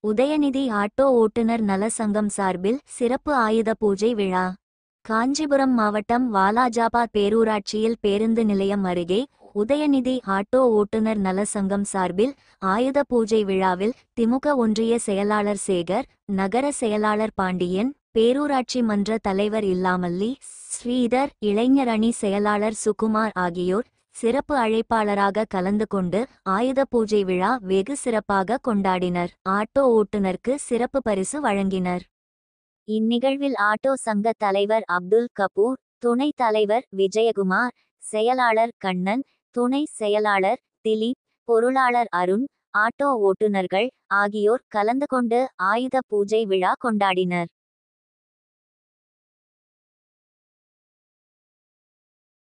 Udhayanidhi auto ஓட்டுநர் நல சங்கம் சார்பில் சிறப்பு ஆயுத பூஜை விழா காஞ்சிபுரம் மாவட்டம் வாலாஜாபாத் பேரூராட்சியில் பேருந்து நிலையம் அருகே உதயநிதி ஆட்டோ ஓட்டுநர் நல சங்கம் சார்பில் ஆயுத பூஜை விழாவில் திமுக ஒன்றிய செயலாளர் சேகர் நகர செயலாளர் பாண்டியன் பேரூராட்சி மன்ற தலைவர் இல்லாமல்லி ஸ்ரீதர் இளைஞர் அணி செயலாளர் சுகுமார் ஆகியோர் சிறப்பு அழைப்பாளராக கலந்து கொண்டு ஆயுத பூஜை விழா வெகு சிறப்பாக கொண்டாடினர் ஆட்டோ ஓட்டுநருக்கு சிறப்பு பரிசு வழங்கினர் இந்நிகழ்வில் ஆட்டோ சங்க தலைவர் அப்துல் கபூர் துணைத் தலைவர் விஜயகுமார் செயலாளர் கண்ணன் துணை செயலாளர் திலீப் பொருளாளர் அருண் ஆட்டோ ஓட்டுநர்கள் ஆகியோர் கலந்து கொண்டு ஆயுத பூஜை விழா கொண்டாடினர்